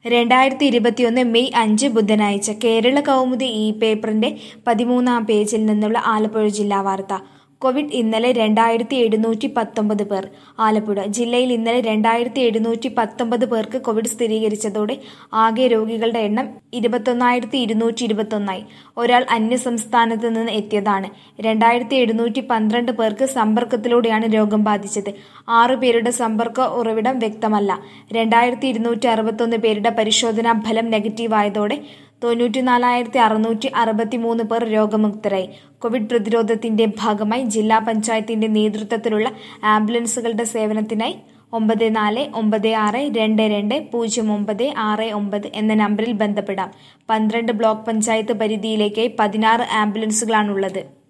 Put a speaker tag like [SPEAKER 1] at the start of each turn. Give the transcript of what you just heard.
[SPEAKER 1] രണ്ടായിരത്തി ഇരുപത്തിയൊന്ന് മെയ് അഞ്ച് ബുധനാഴ്ച കേരള കൗമുദി ഈ പേപ്പറിന്റെ പതിമൂന്നാം പേജിൽ നിന്നുള്ള ആലപ്പുഴ ജില്ലാ വാർത്ത കോവിഡ് ഇന്നലെ രണ്ടായിരത്തി എഴുന്നൂറ്റി പത്തൊമ്പത് പേർ ആലപ്പുഴ ജില്ലയിൽ ഇന്നലെ രണ്ടായിരത്തി എഴുന്നൂറ്റി പത്തൊമ്പത് പേർക്ക് കോവിഡ് സ്ഥിരീകരിച്ചതോടെ ആകെ രോഗികളുടെ എണ്ണം ഇരുപത്തൊന്നായിരത്തി ഇരുന്നൂറ്റി ഇരുപത്തൊന്നായി ഒരാൾ അന്യസംസ്ഥാനത്ത് നിന്ന് എത്തിയതാണ് രണ്ടായിരത്തി എഴുന്നൂറ്റി പന്ത്രണ്ട് പേർക്ക് സമ്പർക്കത്തിലൂടെയാണ് രോഗം ബാധിച്ചത് ആറു പേരുടെ സമ്പർക്ക ഉറവിടം വ്യക്തമല്ല രണ്ടായിരത്തി ഇരുന്നൂറ്റി അറുപത്തൊന്ന് പേരുടെ പരിശോധനാ ഫലം നെഗറ്റീവായതോടെ തൊണ്ണൂറ്റിനാലായിരത്തി അറുന്നൂറ്റി അറുപത്തി മൂന്ന് പേർ രോഗമുക്തരായി കോവിഡ് പ്രതിരോധത്തിന്റെ ഭാഗമായി ജില്ലാ പഞ്ചായത്തിന്റെ നേതൃത്വത്തിലുള്ള ആംബുലൻസുകളുടെ സേവനത്തിനായി ഒമ്പത് നാല് ഒമ്പത് ആറ് രണ്ട് രണ്ട് പൂജ്യം ഒമ്പത് ആറ് ഒമ്പത് എന്ന നമ്പറിൽ ബന്ധപ്പെടാം പന്ത്രണ്ട് ബ്ലോക്ക് പഞ്ചായത്ത് പരിധിയിലേക്കായി പതിനാറ് ആംബുലൻസുകളാണുള്ളത്